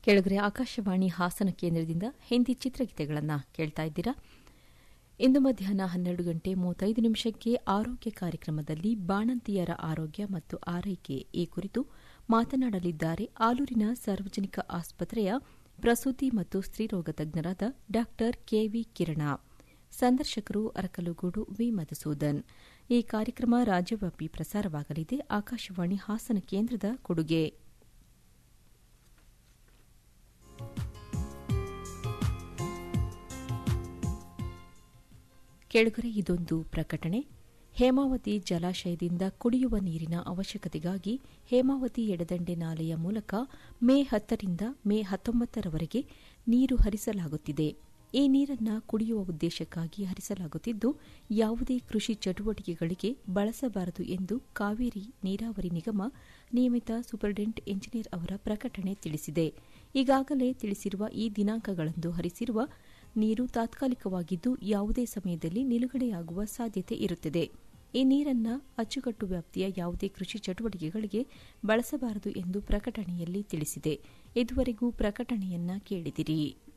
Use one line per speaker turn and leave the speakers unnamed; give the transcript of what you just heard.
ಕೆಳಗರೆ ಆಕಾಶವಾಣಿ ಹಾಸನ ಕೇಂದ್ರದಿಂದ ಹಿಂದಿ ಚಿತ್ರಗೀತೆಗಳನ್ನು ಕೇಳ್ತಾ ಇದ್ದೀರಾ ಇಂದು ಮಧ್ಯಾಹ್ನ ಹನ್ನೆರಡು ಗಂಟೆ ಮೂವತ್ತೈದು ನಿಮಿಷಕ್ಕೆ ಆರೋಗ್ಯ ಕಾರ್ಯಕ್ರಮದಲ್ಲಿ ಬಾಣಂತಿಯರ ಆರೋಗ್ಯ ಮತ್ತು ಆರೈಕೆ ಈ ಕುರಿತು ಮಾತನಾಡಲಿದ್ದಾರೆ ಆಲೂರಿನ ಸಾರ್ವಜನಿಕ ಆಸ್ಪತ್ರೆಯ ಪ್ರಸೂತಿ ಮತ್ತು ಸ್ತ್ರೀರೋಗ ತಜ್ಞರಾದ ಡಾ ಕೆವಿ ಕಿರಣ ಸಂದರ್ಶಕರು ಅರಕಲುಗೂಡು ವಿ ಮಧುಸೂದನ್ ಈ ಕಾರ್ಯಕ್ರಮ ರಾಜ್ಯವ್ಯಾಪಿ ಪ್ರಸಾರವಾಗಲಿದೆ ಆಕಾಶವಾಣಿ ಹಾಸನ ಕೇಂದ್ರದ ಕೊಡುಗೆ ಕೆಳಗರೆ ಇದೊಂದು ಪ್ರಕಟಣೆ ಹೇಮಾವತಿ ಜಲಾಶಯದಿಂದ ಕುಡಿಯುವ ನೀರಿನ ಅವಶ್ಯಕತೆಗಾಗಿ ಹೇಮಾವತಿ ಎಡದಂಡೆ ನಾಲೆಯ ಮೂಲಕ ಮೇ ಹತ್ತರಿಂದ ಮೇ ಹತ್ತೊಂಬತ್ತರವರೆಗೆ ನೀರು ಹರಿಸಲಾಗುತ್ತಿದೆ ಈ ನೀರನ್ನು ಕುಡಿಯುವ ಉದ್ದೇಶಕ್ಕಾಗಿ ಹರಿಸಲಾಗುತ್ತಿದ್ದು ಯಾವುದೇ ಕೃಷಿ ಚಟುವಟಿಕೆಗಳಿಗೆ ಬಳಸಬಾರದು ಎಂದು ಕಾವೇರಿ ನೀರಾವರಿ ನಿಗಮ ನಿಯಮಿತ ಸೂಪರಿಂಟೆಂಡೆಂಟ್ ಎಂಜಿನಿಯರ್ ಅವರ ಪ್ರಕಟಣೆ ತಿಳಿಸಿದೆ ಈಗಾಗಲೇ ತಿಳಿಸಿರುವ ಈ ದಿನಾಂಕಗಳಂದು ಹರಿಸಿರುವ ನೀರು ತಾತ್ಕಾಲಿಕವಾಗಿದ್ದು ಯಾವುದೇ ಸಮಯದಲ್ಲಿ ನಿಲುಗಡೆಯಾಗುವ ಸಾಧ್ಯತೆ ಇರುತ್ತದೆ ಈ ನೀರನ್ನು ಅಚ್ಚುಕಟ್ಟು ವ್ಯಾಪ್ತಿಯ ಯಾವುದೇ ಕೃಷಿ ಚಟುವಟಿಕೆಗಳಿಗೆ ಬಳಸಬಾರದು ಎಂದು ಪ್ರಕಟಣೆಯಲ್ಲಿ ತಿಳಿಸಿದೆ ಇದುವರೆಗೂ ಪ್ರಕಟಣೆಯನ್ನ ಕೇಳಿದಿರಿ